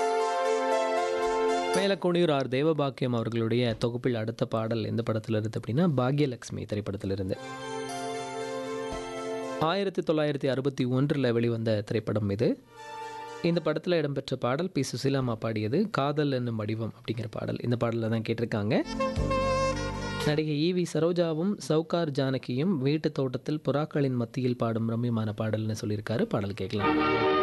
மேலக்கோணியூர் R தேவபாக்கியம் அவர்களுடைய தொகுப்பில் அடுத்த பாடல் எந்த படத்தில் இருந்து அப்படின்னா பாக்யலட்சுமி திரைப்படத்திலிருந்து ஆயிரத்தி தொள்ளாயிரத்தி அறுபத்தி ஒன்றில் வெளிவந்த திரைப்படம் இது இந்த படத்தில் இடம்பெற்ற பாடல் பி சுசிலாமா பாடியது காதல் என்னும் வடிவம் அப்படிங்கிற பாடல் இந்த பாடலில் தான் கேட்டிருக்காங்க நடிகை ஈவி சரோஜாவும் சவுகார் ஜானகியும் வீட்டு தோட்டத்தில் புறாக்களின் மத்தியில் பாடும் ரம்யமான பாடல்னு சொல்லியிருக்காரு பாடல் கேட்கலாம்